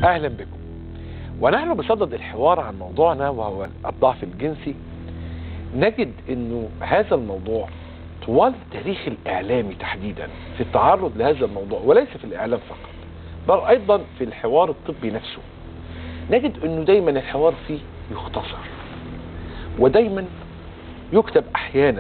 اهلا بكم ونحن بصدد الحوار عن موضوعنا وهو الضعف الجنسي نجد انه هذا الموضوع طوال التاريخ الاعلامي تحديدا في التعرض لهذا الموضوع وليس في الاعلام فقط بل ايضا في الحوار الطبي نفسه نجد انه دايما الحوار فيه يختصر ودايما يكتب احيانا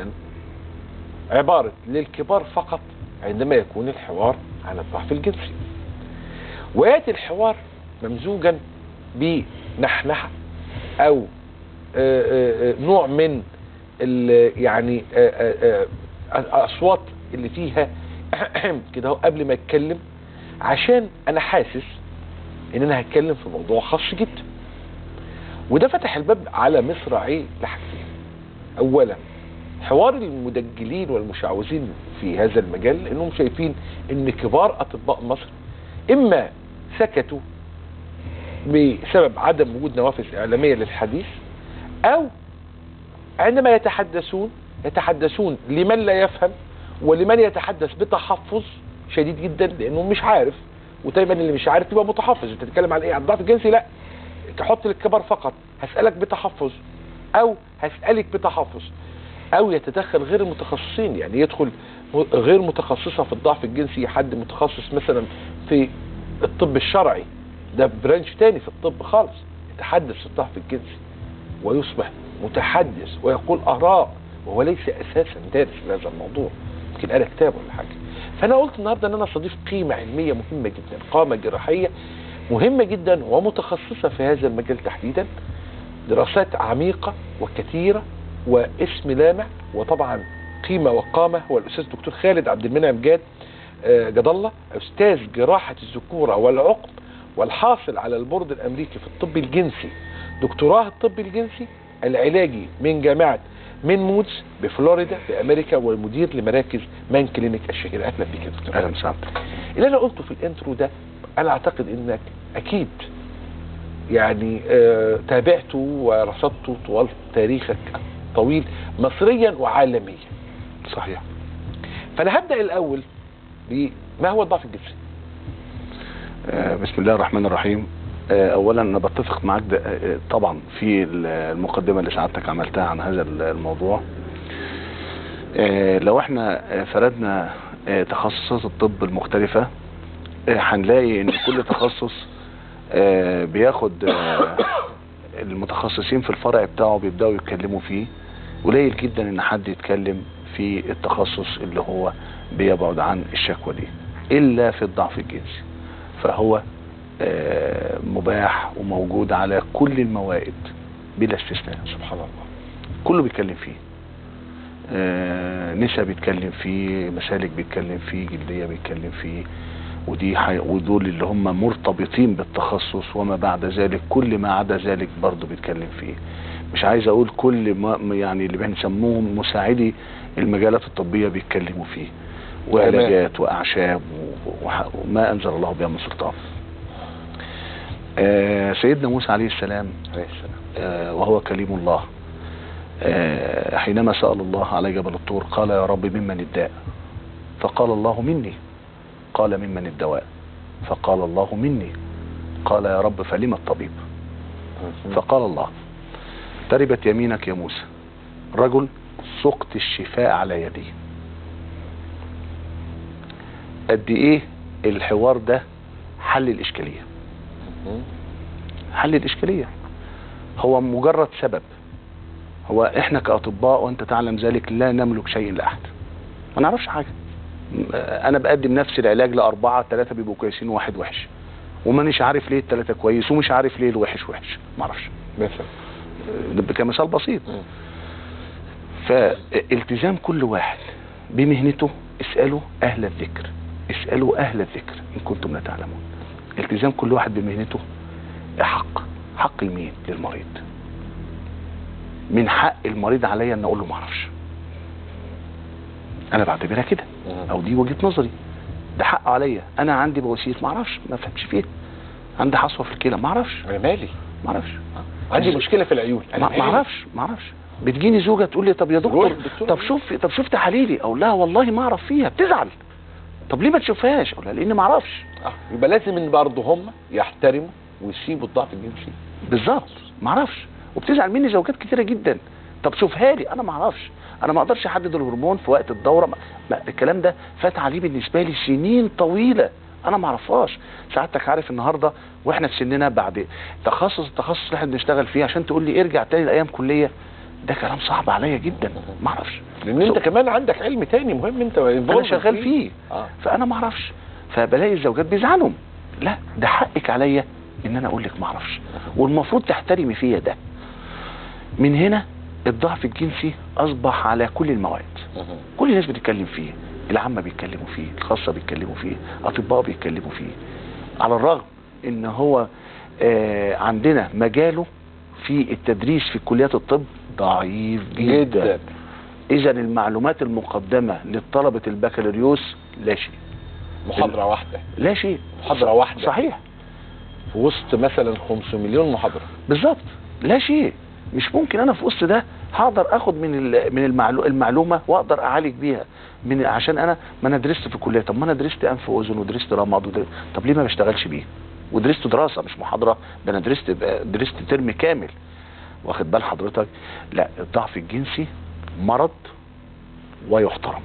عبارة للكبار فقط عندما يكون الحوار عن الضعف الجنسي وياتي الحوار ممزوجا بنحنحة او آآ آآ نوع من ال- يعني آآ الاصوات اللي فيها كده هو قبل ما اتكلم عشان انا حاسس ان انا هتكلم في موضوع خاص جدا وده فتح الباب على مصراعيه لحاجتين اولا حوار المدجلين والمشعوذين في هذا المجال لانهم شايفين ان كبار اطباء مصر اما سكتوا بسبب عدم وجود نوافذ اعلاميه للحديث او عندما يتحدثون يتحدثون لمن لا يفهم ولمن يتحدث بتحفظ شديد جدا لانه مش عارف ودايما اللي مش عارف يبقى متحفظ انت تتكلم عن ايه عن الضعف الجنسي لا تحط للكبار فقط هسالك بتحفظ او هسالك بتحفظ او يتدخل غير المتخصصين يعني يدخل م- غير متخصصه في الضعف الجنسي حد متخصص مثلا في الطب الشرعي ده برانش تاني في الطب خالص يتحدث في الضعف الجنسي ويصبح متحدث ويقول اراء وهو ليس اساسا دارس لهذا الموضوع يمكن قرا كتاب ولا حاجه فانا قلت النهارده ان انا استضيف قيمه علميه مهمه جدا قامه جراحيه مهمه جدا ومتخصصه في هذا المجال تحديدا دراسات عميقه وكثيره واسم لامع وطبعا قيمه وقامه هو الاستاذ الدكتور خالد عبد المنعم جاد آه، جد الله استاذ جراحه الذكوره والعقم والحاصل على البورد الامريكي في الطب الجنسي دكتوراه الطب الجنسي العلاجي من جامعه من مودز بفلوريدا في امريكا والمدير لمراكز مان كلينيك الشهيره اهلا بك يا دكتور اهلا وسهلا اللي انا قلته في الانترو ده انا اعتقد انك اكيد يعني آه تابعته ورصدته طوال تاريخك الطويل مصريا وعالميا صحيح فانا هبدا الاول بما هو الضعف الجنسي آه، بسم الله الرحمن الرحيم آه، اولا انا بتفق معاك ده- آه، طبعا في المقدمه اللي سعادتك عملتها عن هذا الموضوع آه، لو احنا آه، فردنا آه، تخصصات الطب المختلفه آه، هنلاقي ان كل تخصص آه، بياخد آه، المتخصصين في الفرع بتاعه بيبداوا يتكلموا فيه قليل جدا ان حد يتكلم في التخصص اللي هو بيبعد عن الشكوى دي الا في الضعف الجنسي فهو آه، مباح وموجود على كل الموائد بلا استثناء سبحان الله كله بيتكلم فيه آه، نسا بيتكلم فيه مسالك بيتكلم فيه جلدية بيتكلم فيه ودي حي... ودول اللي هم مرتبطين بالتخصص وما بعد ذلك كل ما عدا ذلك برضه بيتكلم فيه مش عايز اقول كل ما يعني اللي بنسموهم مساعدي المجالات الطبية بيتكلموا فيه وعلاجات واعشاب و- وح- وما انزل الله بها من سلطان آه، سيدنا موسى عليه السلام عليه السلام آه، وهو كليم الله آه، حينما سأل الله على جبل الطور قال يا رب ممن الداء فقال الله مني قال ممن الدواء فقال الله مني قال يا رب فلم الطبيب فقال الله تربت يمينك يا موسى رجل سقط الشفاء على يديه قد ايه الحوار ده حل الاشكاليه حل الاشكاليه هو مجرد سبب هو احنا كاطباء وانت تعلم ذلك لا نملك شيء لاحد ما نعرفش حاجه م- انا بقدم نفس العلاج لاربعه ثلاثه بيبقوا كويسين وواحد وحش ومانيش عارف ليه الثلاثه كويس ومش عارف ليه الوحش وحش ما اعرفش مثلا ده كمثال بسيط مم. فالتزام كل واحد بمهنته اسألوا أهل الذكر اسألوا أهل الذكر إن كنتم لا تعلمون التزام كل واحد بمهنته حق حق مين للمريض من حق المريض عليا ان اقول له ما اعرفش انا بعتبرها كده مم. او دي وجهه نظري ده حق عليا انا عندي بواسير ما اعرفش ما فهمش فيها عندي حصوه في الكلى ما اعرفش انا مالي ما اعرفش عندي مشكله في العيون انا ما مالي. ما اعرفش ما اعرفش بتجيني زوجه تقول لي طب يا دكتور روح للدكتور. طب شوف طب شوف تحاليلي اقول لها والله ما اعرف فيها بتزعل طب ليه ما تشوفهاش اقول لها لاني ما اعرفش آه. يبقى لازم ان برضه هم يحترموا ويسيبوا الضعف الجنسي بالظبط ما اعرفش وبتزعل مني زوجات كتيره جدا طب شوفها لي انا ما اعرفش انا ما اقدرش احدد الهرمون في وقت الدوره ما ما الكلام ده فات عليه بالنسبه لي سنين طويله انا ما اعرفهاش سعادتك عارف النهارده واحنا في سننا بعد تخصص التخصص اللي احنا بنشتغل فيه عشان تقول لي ارجع تاني لايام كليه ده كلام صعب عليا جدا ما اعرفش لان انت كمان عندك علم تاني مهم انت انا شغال فيه اه فانا ما اعرفش فبلاقي الزوجات بيزعلوا لا ده حقك عليا ان انا اقول لك ما اعرفش والمفروض تحترمي فيا ده من هنا الضعف الجنسي اصبح على كل المواد كل الناس بتتكلم فيه العامة بيتكلموا فيه الخاصة بيتكلموا فيه اطباء بيتكلموا فيه على الرغم ان هو آه عندنا مجاله في التدريس في كليات الطب ضعيف جدا, جدا اذا المعلومات المقدمة لطلبة البكالوريوس لا شيء محاضره واحده لا شيء محاضره واحده صحيح في وسط مثلا 500 مليون محاضره بالظبط لا شيء مش ممكن انا في وسط ده هقدر اخد من ال- من المعلو المعلومه واقدر اعالج بيها من عشان انا ما انا درست في الكليه طب ما انا درست انف واذن ودرست رمد ودرست طب ليه ما بشتغلش بيه ودرست دراسه مش محاضره ده انا درست درست ترم كامل واخد بال حضرتك لا الضعف الجنسي مرض ويحترم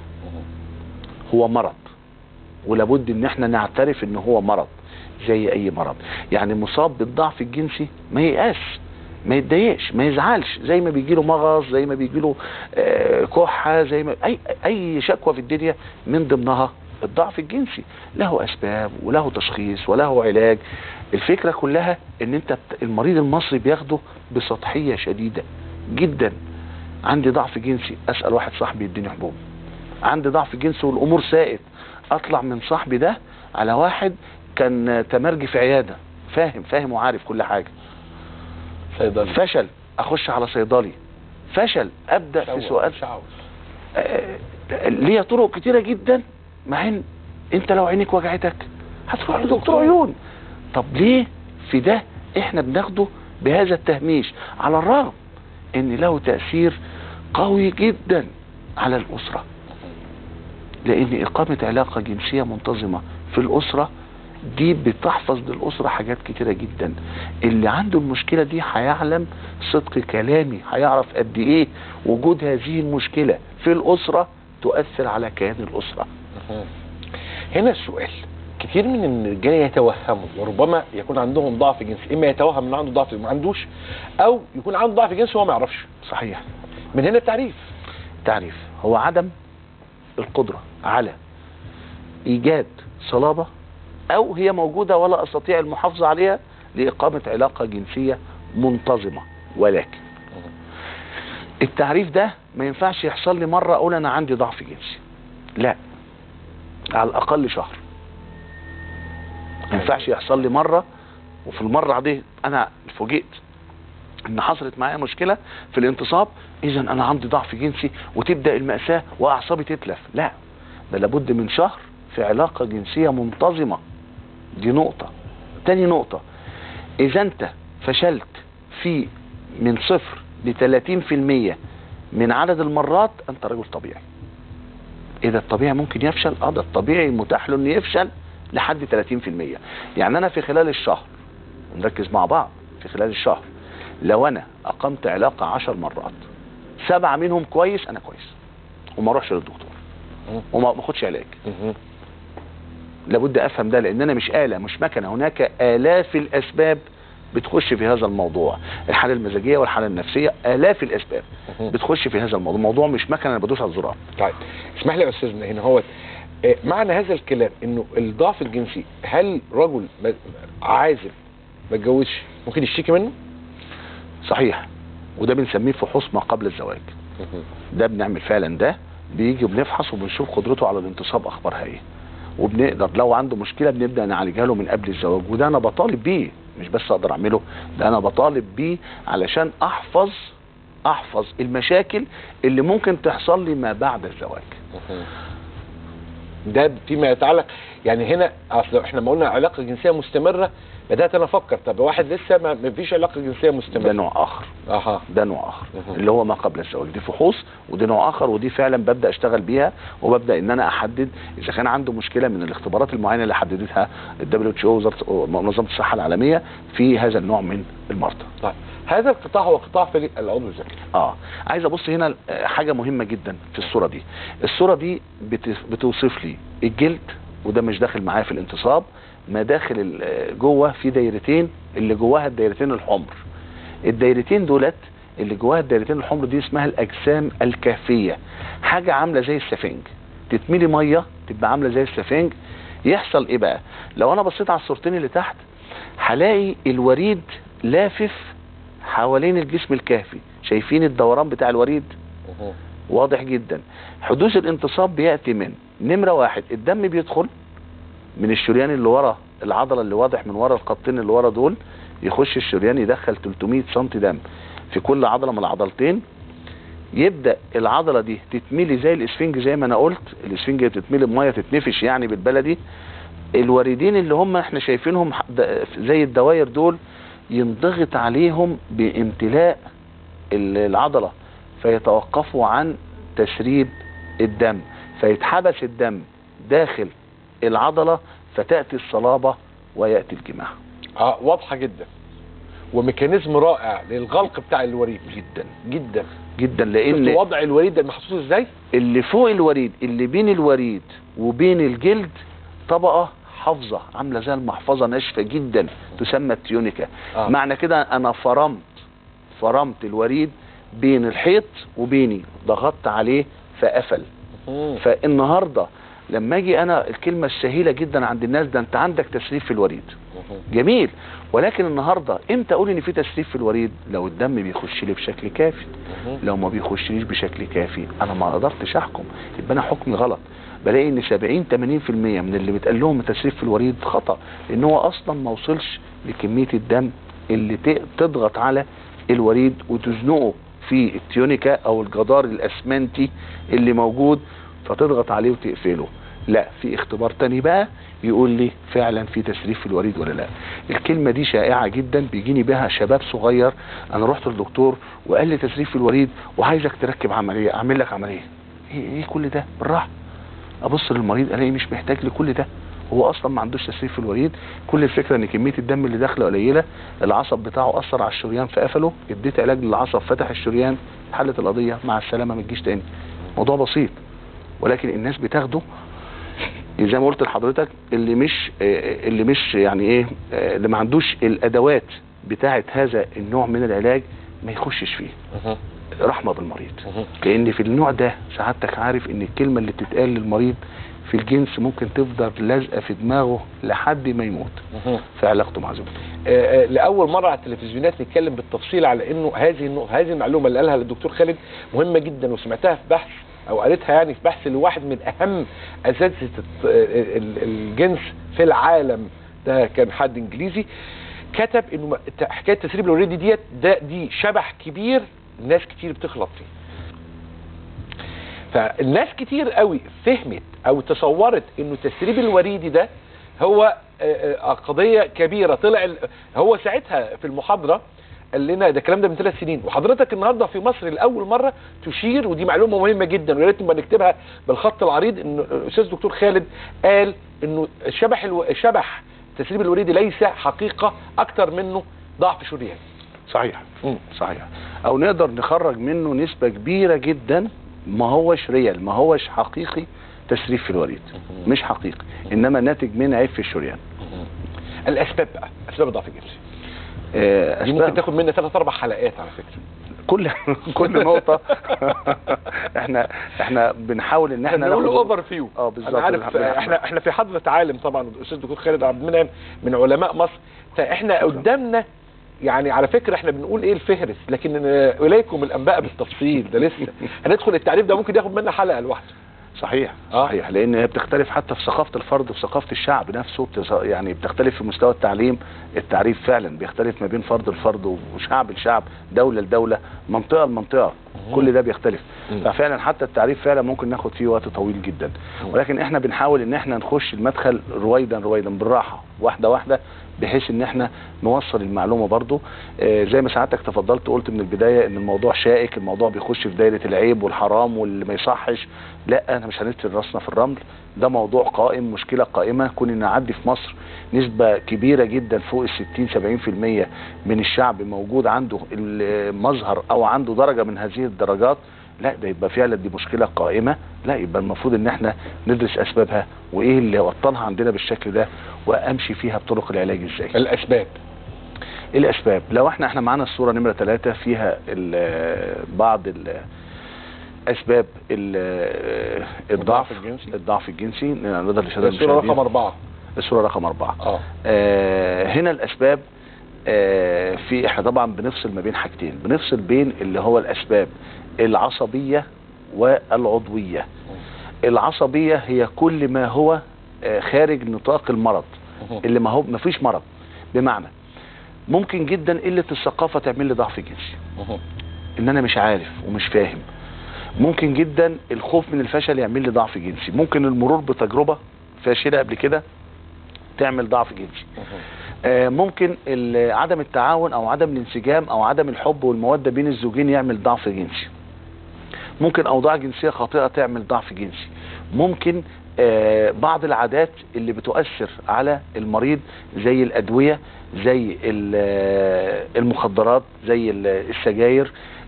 هو مرض ولابد ان احنا نعترف ان هو مرض زي اي مرض يعني مصاب بالضعف الجنسي ما ييأس ما يتضايقش ما يزعلش زي ما بيجي له مغص زي ما بيجي له آه، كحه زي ما اي اي شكوى في الدنيا من ضمنها الضعف الجنسي له اسباب وله تشخيص وله علاج الفكره كلها ان انت بت- المريض المصري بياخده بسطحيه شديده جدا عندي ضعف جنسي اسال واحد صاحبي يديني حبوب عندي ضعف جنسي والامور سائت اطلع من صاحبي ده على واحد كان تمرجي في عياده فاهم فاهم وعارف كل حاجه صيدلي فشل اخش على صيدلي فشل ابدا في سؤال مش عاوز آه، ليا طرق كتيره جدا مع ان انت لو عينيك وجعتك هتروح لدكتور عيون طب ليه في ده احنا بناخده بهذا التهميش على الرغم ان له تاثير قوي جدا على الاسره لان اقامه علاقه جنسيه منتظمه في الاسره دي بتحفظ للاسره حاجات كتيره جدا اللي عنده المشكله دي هيعلم صدق كلامي هيعرف قد ايه وجود هذه المشكله في الاسره تؤثر على كيان الاسره هنا السؤال كتير من الرجاله يتوهموا وربما يكون عندهم ضعف جنسي اما يتوهم ان عنده ضعف ما عندوش او يكون عنده ضعف جنسي وهو ما يعرفش صحيح من هنا التعريف تعريف هو عدم القدرة على إيجاد صلابة أو هي موجودة ولا أستطيع المحافظة عليها لإقامة علاقة جنسية منتظمة ولكن التعريف ده ما ينفعش يحصل لي مرة أقول أنا عندي ضعف جنسي لا على الأقل شهر ما ينفعش يحصل لي مرة وفي المرة دي أنا فوجئت ان حصلت معايا مشكله في الانتصاب اذا انا عندي ضعف جنسي وتبدا الماساه واعصابي تتلف لا ده لابد من شهر في علاقه جنسيه منتظمه دي نقطه تاني نقطه اذا انت فشلت في من صفر ل 30% من عدد المرات انت رجل طبيعي اذا الطبيعي ممكن يفشل اه ده الطبيعي متاح له انه يفشل لحد 30% يعني انا في خلال الشهر نركز مع بعض في خلال الشهر لو انا اقمت علاقة عشر مرات سبعة منهم كويس انا كويس وما اروحش للدكتور وما ما اخدش علاج لابد افهم ده لان انا مش آلة مش مكنة هناك آلاف الاسباب بتخش في هذا الموضوع الحالة المزاجية والحالة النفسية آلاف الاسباب بتخش في هذا الموضوع الموضوع مش مكنة انا بدوس على الزرار طيب اسمح لي يا استاذنا هنا هو آه، معنى هذا الكلام انه الضعف الجنسي هل رجل م- عازب ما اتجوزش ممكن يشتكي منه؟ صحيح وده بنسميه فحوص ما قبل الزواج ده بنعمل فعلا ده بيجي وبنفحص وبنشوف قدرته على الانتصاب اخبارها ايه وبنقدر لو عنده مشكله بنبدا نعالجها له من قبل الزواج وده انا بطالب بيه مش بس اقدر اعمله ده انا بطالب بيه علشان احفظ احفظ المشاكل اللي ممكن تحصل لي ما بعد الزواج ده فيما يتعلق يعني هنا اصل احنا ما قلنا علاقه جنسيه مستمره بدات انا افكر طب واحد لسه ما ما فيش علاقه جنسيه ده مستمره نوع اخر اها ده نوع اخر مهم. اللي هو ما قبل الزواج دي فحوص ودي نوع اخر ودي فعلا ببدا اشتغل بيها وببدا ان انا احدد اذا كان عنده مشكله من الاختبارات المعينه اللي حددتها الدبليو اتش او منظمه الصحه العالميه في هذا النوع من المرضى طيب هذا القطاع هو قطاع في العضو الذكي اه عايز ابص هنا آه، حاجه مهمه جدا في الصوره دي الصوره دي بت- بتوصف لي الجلد وده مش داخل معايا في الانتصاب ما داخل ال- آه، جوه في دايرتين اللي جواها الدايرتين الحمر الدايرتين دولت اللي جواها الدايرتين الحمر دي اسمها الاجسام الكهفيه حاجه عامله زي السفنج تتملي ميه تبقى عامله زي السفنج يحصل ايه بقى لو انا بصيت على الصورتين اللي تحت هلاقي الوريد لافف حوالين الجسم الكهفي شايفين الدوران بتاع الوريد مهم. واضح جدا حدوث الانتصاب بياتي من نمره واحد الدم بيدخل من الشريان اللي ورا العضله اللي واضح من ورا الخطين اللي ورا دول يخش الشريان يدخل 300 سم دم في كل عضله من العضلتين يبدا العضله دي تتملي زي الاسفنج زي ما انا قلت الاسفنج بتتملي بميه تتنفش يعني بالبلدي الوردين اللي هم احنا شايفينهم ح- د- زي الدواير دول ينضغط عليهم بامتلاء ال- العضله فيتوقفوا عن تسريب الدم فيتحبس الدم داخل العضله فتاتي الصلابه وياتي الجماع اه واضحه جدا وميكانيزم رائع للغلق بتاع الوريد جدا جدا جدا شفت لان وضع الوريد ده محطوط ازاي اللي فوق الوريد اللي بين الوريد وبين الجلد طبقة حافظة عاملة زي المحفظة ناشفة جدا تسمى التيونيكا آه. معنى كده انا فرمت فرمت الوريد بين الحيط وبيني ضغطت عليه فقفل مم. فالنهاردة لما اجي انا الكلمة السهيلة جدا عند الناس ده انت عندك تسريب في الوريد مهم. جميل ولكن النهاردة امتى اقول ان في تسريب في الوريد لو الدم بيخش لي بشكل كافي مهم. لو ما بيخشليش بشكل كافي انا ما قدرتش احكم يبقى انا حكمي غلط بلاقي ان 70 80% من اللي بيتقال لهم تسريب في الوريد خطا لان هو اصلا ما وصلش لكميه الدم اللي ت- تضغط على الوريد وتزنقه في التيونيكا او الجدار الاسمنتي اللي موجود فتضغط عليه وتقفله لا في اختبار تاني بقى يقول لي فعلا في تسريب في الوريد ولا لا الكلمه دي شائعه جدا بيجيني بها شباب صغير انا رحت للدكتور وقال لي تسريب في الوريد وعايزك تركب عمليه اعمل لك عمليه ايه ايه كل ده بالراحه ابص للمريض الاقي مش محتاج لكل ده هو اصلا ما عندوش تسريب في الوريد كل الفكره ان كميه الدم اللي داخله قليله العصب بتاعه اثر على الشريان فقفله اديت علاج للعصب فتح الشريان حلت القضيه مع السلامه ما تجيش تاني موضوع بسيط ولكن الناس بتاخده زي ما قلت لحضرتك اللي مش آه، اللي مش يعني ايه آه، اللي ما عندوش الادوات بتاعه هذا النوع من العلاج ما يخشش فيه مهم. رحمه بالمريض مهم. لان في النوع ده سعادتك عارف ان الكلمه اللي بتتقال للمريض في الجنس ممكن تفضل لازقه في دماغه لحد ما يموت مهم. في علاقته مع زوجته آه، آه، لاول مره على التلفزيونات نتكلم بالتفصيل على انه هذه النو- هذه المعلومه اللي قالها الدكتور خالد مهمه جدا وسمعتها في بحث او قالتها يعني في بحث لواحد من اهم اساتذه الت- ال- ال- الجنس في العالم ده كان حد انجليزي كتب انه ما- ت- حكايه تسريب الوريد ديت ده دي شبح كبير ناس كتير بتغلط فيه فالناس كتير قوي فهمت او تصورت انه تسريب الوريدي ده هو آه، آه، قضيه كبيره طلع ال- هو ساعتها في المحاضره قال لنا ده الكلام ده من ثلاث سنين وحضرتك النهارده في مصر لاول مره تشير ودي معلومه مهمه جدا ويا ريت نبقى نكتبها بالخط العريض ان الاستاذ دكتور خالد قال انه شبح الو... شبح تسريب الوريدي ليس حقيقه اكتر منه ضعف شريان صحيح مم. صحيح او نقدر نخرج منه نسبه كبيره جدا ما هوش ريال ما هوش حقيقي تسريب في الوريد مش حقيقي انما ناتج من عيب في الشريان الاسباب بقى اسباب الضعف الجنسي آه، دي ممكن أسباب تاخد منا ثلاث اربع حلقات على فكره كل كل نقطه احنا احنا بنحاول ان احنا احنا نقول ناخد- اوفر فيو اه بالظبط انا عارف الحمد- احنا احنا في حضره عالم طبعا الاستاذ الدكتور خالد عبد المنعم من علماء مصر فاحنا شكراً. قدامنا يعني على فكره احنا بنقول ايه الفهرس لكن اليكم الانباء بالتفصيل ده لسه هندخل التعريف ده ممكن ياخد منا حلقه لوحده صحيح آه. صحيح لان هي بتختلف حتى في ثقافه الفرد وفي ثقافه الشعب نفسه بتز- يعني بتختلف في مستوى التعليم التعريف فعلا بيختلف ما بين فرد لفرد وشعب لشعب دوله لدوله منطقه لمنطقه كل ده بيختلف مم. ففعلا حتى التعريف فعلا ممكن ناخد فيه وقت طويل جدا مم. ولكن احنا بنحاول ان احنا نخش المدخل رويدا رويدا بالراحه واحده واحده بحيث ان احنا نوصل المعلومه برضو آه زي ما سعادتك تفضلت قلت من البدايه ان الموضوع شائك الموضوع بيخش في دايره العيب والحرام واللي ما يصحش لا انا مش هنتر راسنا في الرمل ده موضوع قائم مشكله قائمه كون ان نعدي في مصر نسبه كبيره جدا فوق ال 60 70% من الشعب موجود عنده المظهر او عنده درجه من هذه الدرجات لا ده يبقى فعلا دي مشكله قائمه لا يبقى المفروض ان احنا ندرس اسبابها وايه اللي وطنها عندنا بالشكل ده وامشي فيها بطرق العلاج ازاي الاسباب ايه الاسباب لو احنا احنا معانا الصوره نمره ثلاثة فيها ال- بعض ال- اسباب ال- الضعف الجنسي. الضعف الجنسي نقدر نشاهدها الصوره المشاهدين. رقم اربعه الصوره رقم أربعة اه آه هنا الاسباب آه في احنا طبعا بنفصل ما بين حاجتين بنفصل بين اللي هو الاسباب العصبيه والعضويه العصبيه هي كل ما هو آه خارج نطاق المرض اللي ما هو ما فيش مرض بمعنى ممكن جدا قله الثقافه تعمل لي ضعف جنسي ان انا مش عارف ومش فاهم ممكن جدا الخوف من الفشل يعمل لي ضعف جنسي ممكن المرور بتجربه فاشله قبل كده تعمل ضعف جنسي آه، ممكن ال- عدم التعاون او عدم الانسجام او عدم الحب والموده بين الزوجين يعمل ضعف جنسي ممكن اوضاع جنسيه خاطئه تعمل ضعف جنسي ممكن آه، بعض العادات اللي بتؤثر على المريض زي الادويه زي ال- آه، المخدرات زي ال- السجاير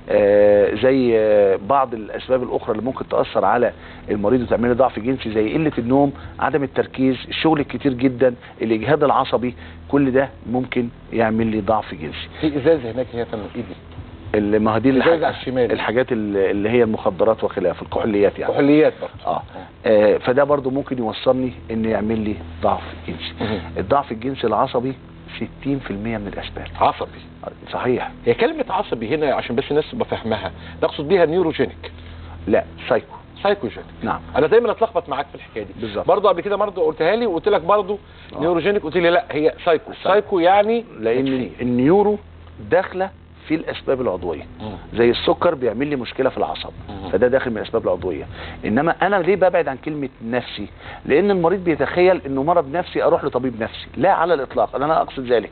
آه، زي آه، بعض الاسباب الاخرى اللي ممكن تاثر على المريض وتعمل له ضعف جنسي زي قله النوم عدم التركيز الشغل الكتير جدا الاجهاد العصبي كل ده ممكن يعمل لي ضعف جنسي في ازاز هناك هي فندم ايدي اللي ما هو دي إزاز الحاجات على الشمال. الحاجات اللي اللي هي المخدرات وخلافه الكحوليات يعني كحوليات برضه اه آه، فده برضو ممكن يوصلني ان يعمل لي ضعف جنسي مهم. الضعف الجنسي العصبي 60% من الاسباب عصبي آه، صحيح هي كلمة عصبي هنا عشان بس الناس تبقى فاهمها نقصد بيها نيوروجينيك لا سايكو سايكوجينيك نعم انا دايما اتلخبط معاك في الحكايه دي بالظبط. برضه قبل كده برضه قلتها لي وقلت لك برضه آه. نيوروجينيك قلت لي لا هي سايكو سايكو. سايكو يعني لان نفسية. النيورو داخله في الاسباب العضويه مم. زي السكر بيعمل لي مشكله في العصب مم. فده داخل من الاسباب العضويه انما انا ليه ببعد عن كلمه نفسي لان المريض بيتخيل انه مرض نفسي اروح لطبيب نفسي لا على الاطلاق انا لا اقصد ذلك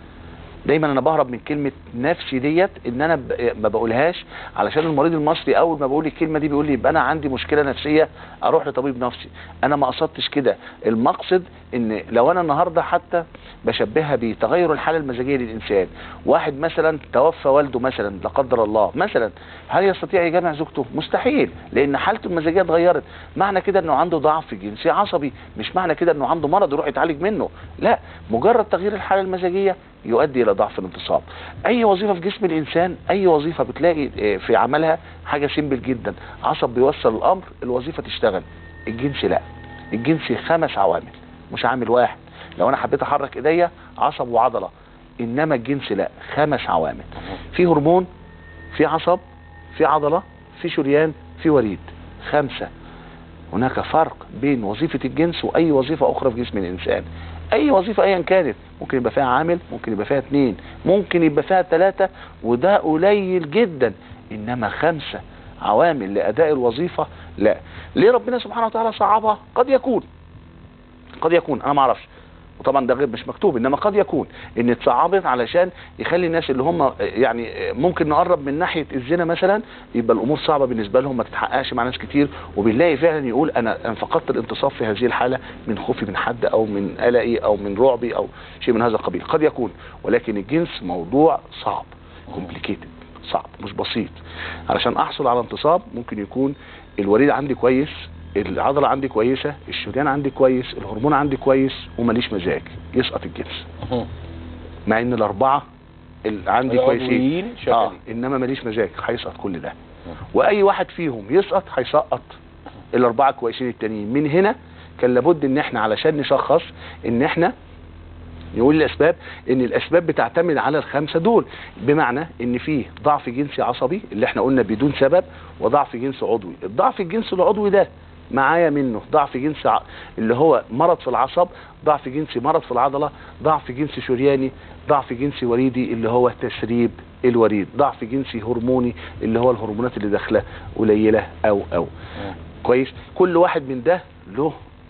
دايما انا بهرب من كلمه نفسي ديت ان انا ب- ما بقولهاش علشان المريض المصري اول ما بقول الكلمه دي بيقول لي يبقى انا عندي مشكله نفسيه اروح لطبيب نفسي انا ما قصدتش كده المقصد ان لو انا النهارده حتى بشبهها بتغير الحاله المزاجيه للانسان واحد مثلا توفى والده مثلا لا قدر الله مثلا هل يستطيع يجامع زوجته مستحيل لان حالته المزاجيه اتغيرت معنى كده انه عنده ضعف جنسي عصبي مش معنى كده انه عنده مرض يروح يتعالج منه لا مجرد تغيير الحاله المزاجيه يؤدي الى ضعف الانتصاب اي وظيفه في جسم الانسان اي وظيفه بتلاقي آه، في عملها حاجه سيمبل جدا عصب بيوصل الامر الوظيفه تشتغل الجنس لا الجنس خمس عوامل مش عامل واحد لو انا حبيت احرك ايديا عصب وعضله انما الجنس لا خمس عوامل في هرمون في عصب في عضله في شريان في وريد خمسه هناك فرق بين وظيفه الجنس واي وظيفه اخرى في جسم الانسان اي وظيفه ايا كانت ممكن يبقى فيها عامل ممكن يبقى فيها اثنين ممكن يبقى فيها ثلاثه وده قليل جدا انما خمسه عوامل لاداء الوظيفه لا ليه ربنا سبحانه وتعالى صعبها قد يكون قد يكون انا ما اعرفش وطبعا ده غير مش مكتوب انما قد يكون ان اتصعبت علشان يخلي الناس اللي هم يعني ممكن نقرب من ناحيه الزنا مثلا يبقى الامور صعبه بالنسبه لهم ما تتحققش مع ناس كتير وبنلاقي فعلا يقول انا انا فقدت الانتصاب في هذه الحاله من خوفي من حد او من قلقي او من رعبي او شيء من هذا القبيل قد يكون ولكن الجنس موضوع صعب كومبليكيتد صعب مش بسيط علشان احصل على انتصاب ممكن يكون الوريد عندي كويس العضله عندي كويسه الشريان عندي كويس الهرمون عندي كويس وماليش مزاج يسقط الجنس مع ان الاربعه اللي عندي كويسين العضويين اه شغالين انما ماليش مزاج هيسقط كل ده واي واحد فيهم يسقط هيسقط الاربعه كويسين التانيين من هنا كان لابد ان احنا علشان نشخص ان احنا نقول الاسباب ان الاسباب بتعتمد على الخمسه دول بمعنى ان في ضعف جنسي عصبي اللي احنا قلنا بدون سبب وضعف جنسي عضوي الضعف الجنسي العضوي ده معايا منه ضعف جنسي ع- اللي هو مرض في العصب ضعف جنسي مرض في العضله ضعف جنسي شرياني ضعف جنسي وريدي اللي هو تسريب الوريد ضعف جنسي هرموني اللي هو الهرمونات اللي داخله قليله او او كويس كل واحد من ده له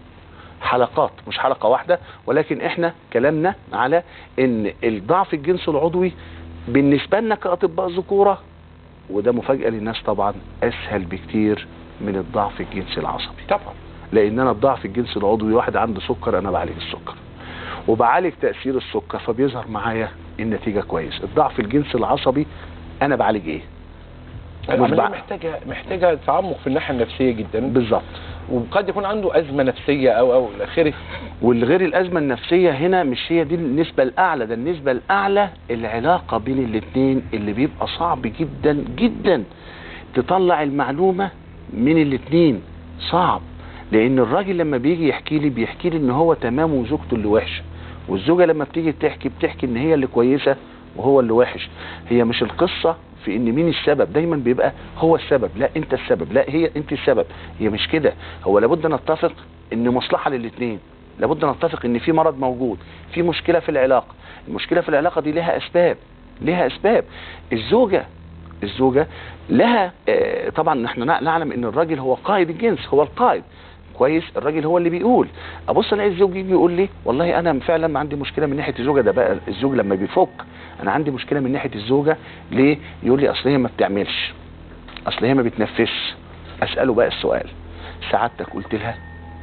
حلقات مش حلقة واحدة ولكن احنا كلامنا على ان الضعف الجنسي العضوي بالنسبة لنا كأطباء ذكورة وده مفاجأة للناس طبعا اسهل بكتير من الضعف الجنسي العصبي طبعا لان انا الضعف الجنسي العضوي واحد عنده سكر انا بعالج السكر وبعالج تأثير السكر فبيظهر معايا النتيجة كويس الضعف الجنسي العصبي انا بعالج ايه العملية بقى. محتاجة محتاجة تعمق في الناحية النفسية جدا بالظبط وقد يكون عنده أزمة نفسية أو أو إلى آخره والغير الأزمة النفسية هنا مش هي دي النسبة الأعلى ده النسبة الأعلى العلاقة بين الاتنين اللي بيبقى صعب جدا جدا تطلع المعلومة من الاتنين صعب لأن الراجل لما بيجي يحكي لي بيحكي لي إن هو تمام وزوجته اللي وحشة والزوجة لما بتيجي تحكي بتحكي إن هي اللي كويسة وهو اللي وحش هي مش القصة في ان مين السبب دايما بيبقى هو السبب لا انت السبب لا هي انت السبب هي مش كده هو لابد نتفق ان مصلحة للاثنين لابد نتفق ان في مرض موجود في مشكلة في العلاقة المشكلة في العلاقة دي لها اسباب لها اسباب الزوجة الزوجة لها آه، طبعا نحن نع- نعلم ان الراجل هو قائد الجنس هو القائد كويس الراجل هو اللي بيقول ابص الاقي الزوج يجي يقول لي والله انا فعلا عندي مشكله من ناحيه الزوجه ده بقى الزوج لما بيفك انا عندي مشكله من ناحيه الزوجه ليه يقول لي اصل هي ما بتعملش اصل هي ما بتنفذش اساله بقى السؤال سعادتك قلت لها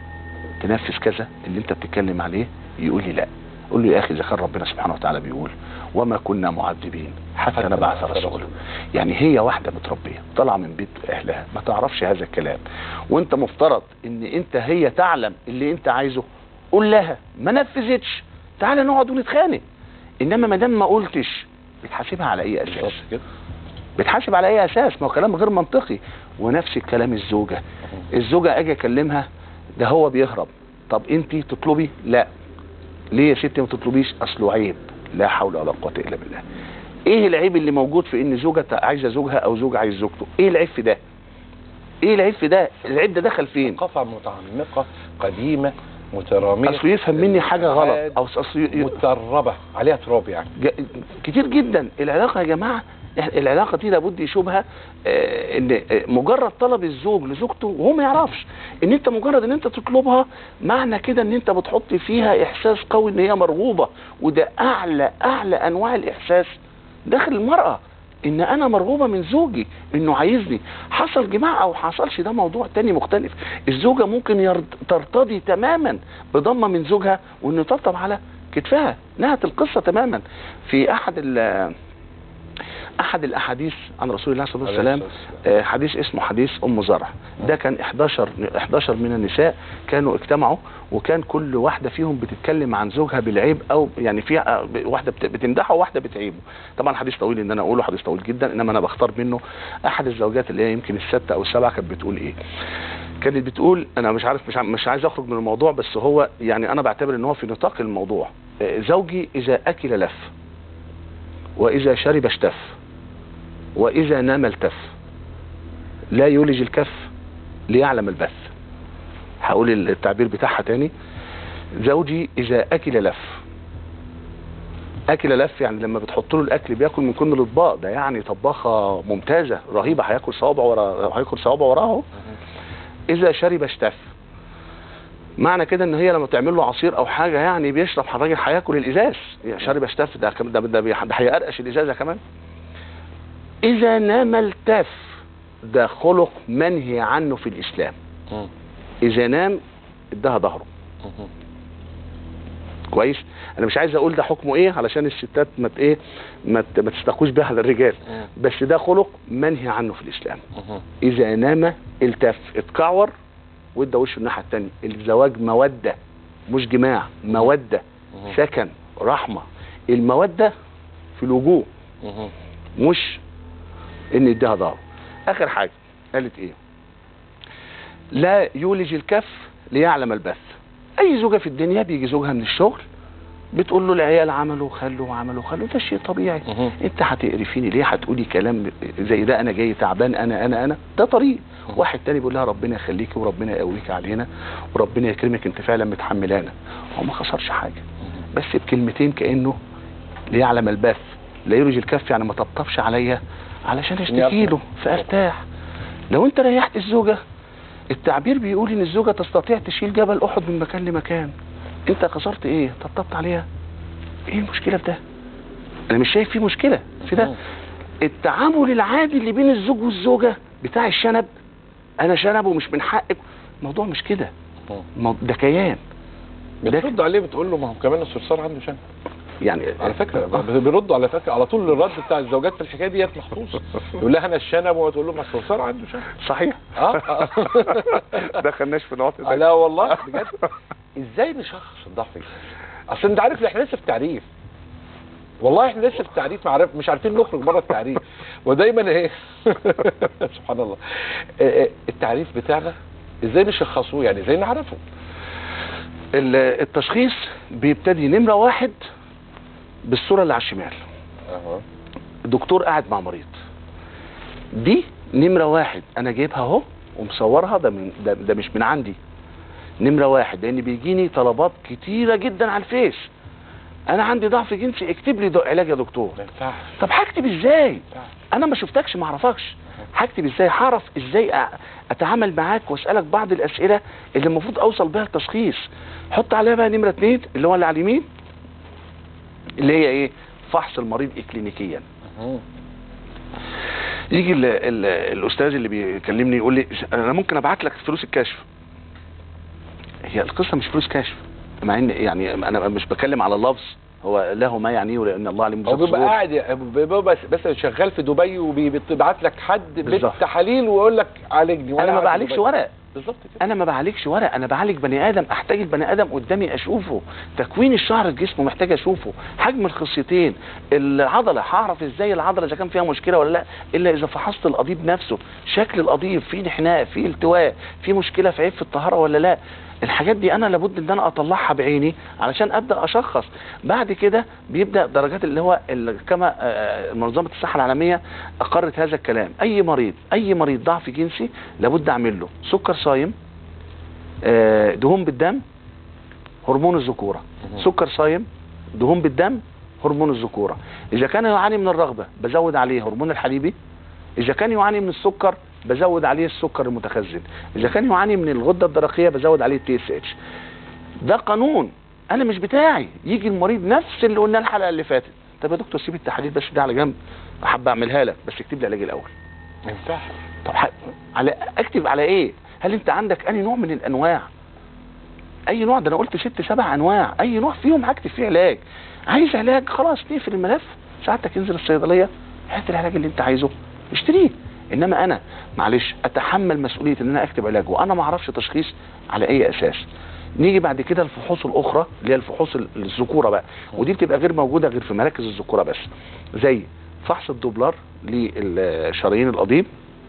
تنفذ كذا اللي انت بتتكلم عليه يقول لي لا قول له يا اخي اذا كان ربنا سبحانه وتعالى بيقول وما كنا معذبين حتى حتى نبعث نبعث رسولا رسولا. يعني هي واحده متربيه طالعه من بيت اهلها ما تعرفش هذا الكلام وانت مفترض ان انت هي تعلم اللي انت عايزه قول لها ما نفذتش تعالى نقعد ونتخانق انما ما دام ما قلتش بتحاسبها على اي اساس بالظبط كده بتحاسب على اي اساس ما هو كلام غير منطقي ونفس الكلام الزوجه الزوجه اجي اكلمها ده هو بيهرب طب انت تطلبي لا ليه يا ستي ما تطلبيش اصله عيب لا حول ولا قوه الا بالله ايه العيب اللي موجود في ان زوجة عايزه زوجها او زوج عايز زوجته ايه العيب في ده ايه العيب في ده العيب ده دخل فين ثقافة متعمقة قديمة مترامية اصله يفهم مني حاجه غلط او اصله ي- متربة عليها تراب يعني ج- كتير جدا العلاقه يا جماعه إح- العلاقه دي لابد يشوبها آه، ان آه، مجرد طلب الزوج لزوجته وهو ما يعرفش ان انت مجرد ان انت تطلبها معنى كده ان انت بتحط فيها احساس قوي ان هي مرغوبه وده اعلى اعلى انواع الاحساس داخل المراه ان انا مرغوبه من زوجي انه عايزني حصل جماع او حصلش ده موضوع تاني مختلف الزوجه ممكن يرد ترتضي تماما بضمه من زوجها وانه يطبطب على كتفها نهت القصه تماما في احد ال- احد الاحاديث عن رسول الله صلى الله عليه وسلم عليه الصلاة والسلام. آه، حديث اسمه حديث ام زرع ده كان 11 11 من النساء كانوا اجتمعوا وكان كل واحده فيهم بتتكلم عن زوجها بالعيب او يعني في آه، واحده بت- بتمدحه وواحده بتعيبه طبعا حديث طويل ان انا اقوله حديث طويل جدا انما انا بختار منه احد الزوجات اللي هي يمكن السته او السبعه كانت بتقول ايه كانت بتقول انا مش عارف مش ع- مش عايز اخرج من الموضوع بس هو يعني انا بعتبر ان هو في نطاق الموضوع آه، زوجي اذا اكل لف واذا شرب اشتف واذا نام التف لا يولج الكف ليعلم البث هقول التعبير بتاعها تاني زوجي اذا اكل لف اكل لف يعني لما بتحط له الاكل بياكل من كل الاطباق ده يعني طباخه ممتازه رهيبه هياكل صوابع ورا هياكل صوابع وراها اذا شرب اشتف معنى كده ان هي لما تعمل له عصير او حاجه يعني بيشرب الراجل هياكل الازاز يعني شرب اشتف ده كم- ده ده, ده هيقرقش الازازه كمان اذا نام التف ده خلق منهي عنه في الاسلام مم. اذا نام ادها ظهره مم. كويس انا مش عايز اقول ده حكمه ايه علشان الستات ما ت- ايه ما ت- ما تستقوش بها على الرجال مم. بس ده خلق منهي عنه في الاسلام مم. اذا نام التف اتكعور وادى وشه الناحيه الثانيه الزواج موده مش جماع موده مم. سكن رحمه الموده في الوجوه مم. مش ان يديها ظهره اخر حاجه قالت ايه لا يولج الكف ليعلم البث اي زوجه في الدنيا بيجي زوجها من الشغل بتقول له العيال عملوا خلوا وعملوا خلوا ده شيء طبيعي مهم. انت هتقرفيني ليه هتقولي كلام زي ده انا جاي تعبان انا انا انا ده طريق مهم. واحد تاني بيقول لها ربنا يخليكي وربنا يقويك علينا وربنا يكرمك انت فعلا متحملانا هو ما خسرش حاجه بس بكلمتين كانه ليعلم البث لا يرجي الكف يعني ما طبطبش عليا علشان اشتكي له فارتاح لو انت ريحت الزوجه التعبير بيقول ان الزوجه تستطيع تشيل جبل احد من مكان لمكان انت خسرت ايه طبطبت عليها ايه المشكله في ده انا مش شايف فيه مشكله في ده مم. التعامل العادي اللي بين الزوج والزوجه بتاع الشنب انا شنب ومش من حقك الموضوع مش كده مم. مو- ده كيان ده بترد عليه بتقول له ما هو كمان الصرصار عنده شنب يعني على فكره بيردوا على فكره على طول الرد بتاع الزوجات في الحكايه ديت محفوظ يقول لها انا الشنب وتقول له ما الصرصار عنده شنب صحيح اه آه. دخلناش في الوقت آه، لا والله بجد ازاي نشخص الضعف الجنسي اصل انت عارف احنا لسه في تعريف والله احنا لسه في التعريف معرف مش عارفين نخرج بره التعريف ودايما ايه سبحان الله آه، آه، التعريف بتاعنا ازاي نشخصوه يعني ازاي نعرفه ال- التشخيص بيبتدي نمره واحد بالصوره اللي على الشمال اها دكتور قاعد مع مريض دي نمره واحد انا جايبها اهو ومصورها ده من ده, ده مش من عندي نمره واحد لان بيجيني طلبات كتيره جدا على الفيس انا عندي ضعف جنسي اكتب لي دو- علاج يا دكتور ما ينفعش طب هكتب ازاي ما ينفعش. انا ما شفتكش ما اعرفكش هكتب ازاي هعرف ازاي أ- اتعامل معاك واسالك بعض الاسئله اللي المفروض اوصل بها التشخيص حط عليها بقى نمره اتنين اللي هو اللي على اليمين اللي هي ايه فحص المريض اكلينيكيا مم. يجي ال ال الاستاذ اللي بيكلمني يقول لي انا ممكن ابعت لك فلوس الكشف هي القصه مش فلوس كشف مع ان يعني انا مش بتكلم على اللفظ هو له ما يعنيه ولان الله عليم هو بذات بيبقى الصدور. قاعد بيبقى بس بس شغال في دبي وبيبعت لك حد بالظبط. بالتحاليل ويقول لك عالجني وأنا انا ما قاعد في بعالجش دبي. ورق بالظبط كده انا ما بعالجش ورق انا بعالج بني ادم احتاج البني ادم قدامي اشوفه تكوين الشعر في جسمه محتاج اشوفه حجم الخصيتين العضله هعرف ازاي العضله اذا كان فيها مشكله ولا لا الا اذا فحصت القضيب نفسه شكل القضيب فيه انحناء فيه التواء فيه مشكله في عيب في الطهاره ولا لا الحاجات دي انا لابد ان انا اطلعها بعيني علشان ابدا اشخص بعد كده بيبدا درجات اللي هو اللي كما آه، منظمه الصحه العالميه اقرت هذا الكلام اي مريض اي مريض ضعف جنسي لابد اعمل له سكر صايم آه، دهون بالدم هرمون الذكوره مهم. سكر صايم دهون بالدم هرمون الذكوره اذا كان يعاني من الرغبه بزود عليه هرمون الحليبي اذا كان يعاني من السكر بزود عليه السكر المتخزن اذا كان يعاني من الغده الدرقيه بزود عليه التي اس اتش ده قانون انا مش بتاعي يجي المريض نفس اللي قلناه الحلقه اللي فاتت طب يا دكتور سيب التحاليل بس ده على جنب احب اعملها لك بس اكتب لي علاج الاول ما ينفعش طب ح... على اكتب على ايه هل انت عندك اي نوع من الانواع اي نوع ده انا قلت ست سبع انواع اي نوع فيهم هكتب فيه علاج عايز علاج خلاص نقفل الملف ساعتك انزل الصيدليه هات العلاج اللي انت عايزه اشتريه انما انا معلش اتحمل مسؤوليه ان انا اكتب علاج وانا ما اعرفش تشخيص على اي اساس نيجي بعد كده الفحوص الاخرى اللي هي الفحوص ال- الذكوره بقى ودي بتبقى غير موجوده غير في مراكز الذكوره بس زي فحص الدوبلر للشرايين القضيب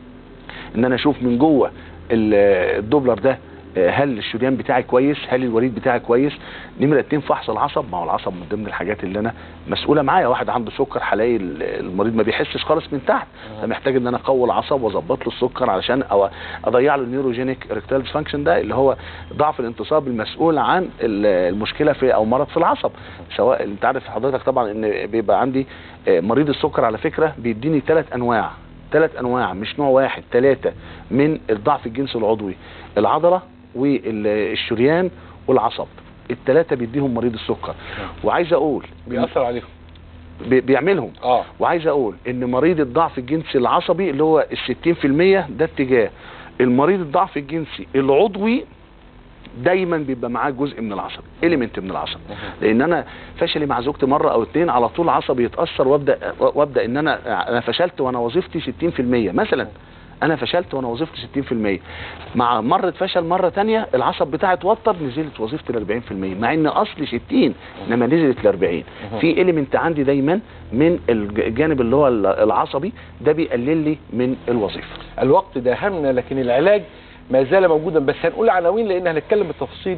ان انا اشوف من جوه ال- الدوبلر ده آه، هل الشريان بتاعي كويس هل الوريد بتاعي كويس نمرة اتنين فحص العصب ما هو العصب من ضمن الحاجات اللي انا مسؤولة معايا واحد عنده سكر هلاقي ال- المريض ما بيحسش خالص من تحت فمحتاج ان انا اقوي العصب واظبط له السكر علشان أو اضيع له النيوروجينيك اركتال فانكشن ده اللي هو ضعف الانتصاب المسؤول عن ال- المشكله في او مرض في العصب سواء انت عارف حضرتك طبعا ان بيبقى عندي آه، مريض السكر على فكره بيديني ثلاث انواع ثلاث انواع مش نوع واحد ثلاثه من الضعف الجنسي العضوي العضله والشريان والعصب الثلاثه بيديهم مريض السكر وعايز اقول بيأثر عليهم بي- بيعملهم اه وعايز اقول ان مريض الضعف الجنسي العصبي اللي هو ال 60% ده اتجاه المريض الضعف الجنسي العضوي دايما بيبقى معاه جزء من العصب اليمنت من العصب لان انا فشلي مع زوجتي مره او اتنين على طول عصبي يتاثر وابدا وابدا ان انا انا فشلت وانا وظيفتي 60% مثلا انا فشلت وانا وظيفتي 60% مع مرة فشل مرة تانية العصب بتاعي اتوتر نزلت وظيفتي ل 40% مع ان اصلي 60 انما نزلت ل 40 في اليمنت عندي دايما من الج- الجانب اللي هو ال- العصبي ده بيقلل لي من الوظيفة الوقت داهمنا لكن العلاج ما زال موجودا بس هنقول عناوين لان هنتكلم بالتفصيل في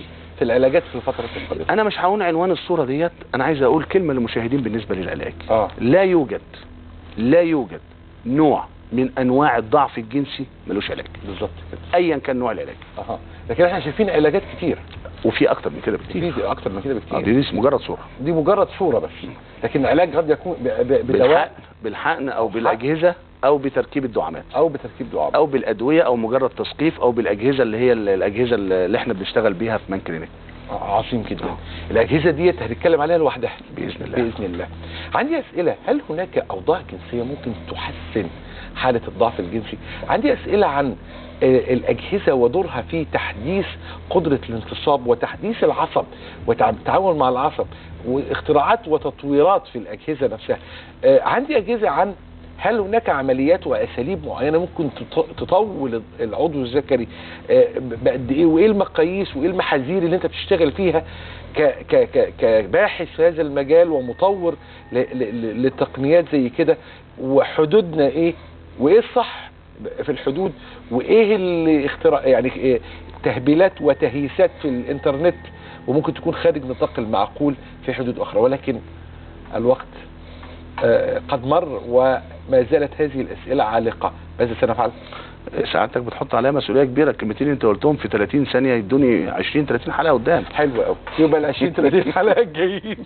في العلاجات في الفتره القادمه انا مش هقول عنوان الصوره ديت انا عايز اقول كلمه للمشاهدين بالنسبه للعلاج اه لا يوجد لا يوجد نوع من انواع الضعف الجنسي ملوش علاج بالظبط كده ايا كان نوع العلاج اها لكن احنا شايفين علاجات كتير وفي اكتر من كده بكتير في اكتر من كده آه، بكتير دي, دي مجرد صوره دي مجرد صوره بس لكن العلاج قد يكون ب- ب- بدواء بالحقن بالحقن او بالاجهزه او بتركيب الدعامات او بتركيب دعاء او بالادويه او مجرد تثقيف او بالاجهزه اللي هي ال- الاجهزه اللي احنا بنشتغل بيها في مان كلينيك آه، عظيم جدا الاجهزه ديت هنتكلم عليها لوحدها باذن الله باذن الله عندي اسئله هل هناك اوضاع جنسيه ممكن تحسن حاله الضعف الجنسي عندي اسئله عن آه، الاجهزه ودورها في تحديث قدره الانتصاب وتحديث العصب والتعامل مع العصب واختراعات وتطويرات في الاجهزه نفسها آه، عندي اجهزه عن هل هناك عمليات واساليب معينه ممكن تط- تطول العضو الذكري آه، بقد ايه وايه المقاييس وايه المحاذير اللي انت بتشتغل فيها ك- ك- ك- كباحث في هذا المجال ومطور ل- ل- للتقنيات زي كده وحدودنا ايه وايه الصح في الحدود وايه اللي اختراع يعني إيه تهبيلات وتهييسات في الانترنت وممكن تكون خارج نطاق المعقول في حدود اخرى ولكن الوقت آه، قد مر وما زالت هذه الاسئله عالقه ماذا سنفعل؟ سعادتك بتحط عليها مسؤوليه كبيره الكلمتين اللي انت قلتهم في 30 ثانيه يدوني 20 30 حلقه قدام حلو قوي يبقى ال 20 30 حلقه الجايين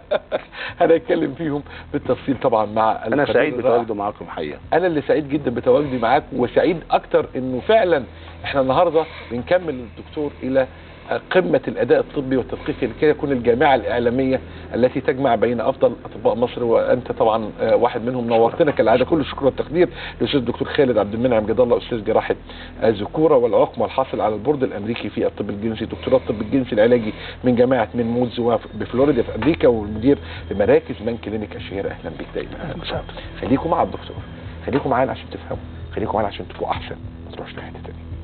هنتكلم فيهم بالتفصيل طبعا مع انا الخبير سعيد الرائع. بتواجدي معاكم حقيقه انا اللي سعيد جدا بتواجدي معاك وسعيد اكتر انه فعلا احنا النهارده بنكمل الدكتور الى قمة الأداء الطبي والتدقيق لكي يكون الجامعة الإعلامية التي تجمع بين أفضل أطباء مصر وأنت طبعا آه، واحد منهم نورتنا كالعادة كل الشكر والتقدير للأستاذ الدكتور خالد عبد المنعم جد الله أستاذ جراحة الذكورة والعقم والحاصل على البورد الأمريكي في الطب الجنسي دكتوراه الطب الجنسي العلاجي من جامعة من مودز بفلوريدا في أمريكا والمدير لمراكز مان كلينيك الشهيرة أهلا بك دايما خليكم مع الدكتور خليكم معانا عشان تفهموا خليكم معانا عشان تبقوا أحسن ما تروحش لحتة تانية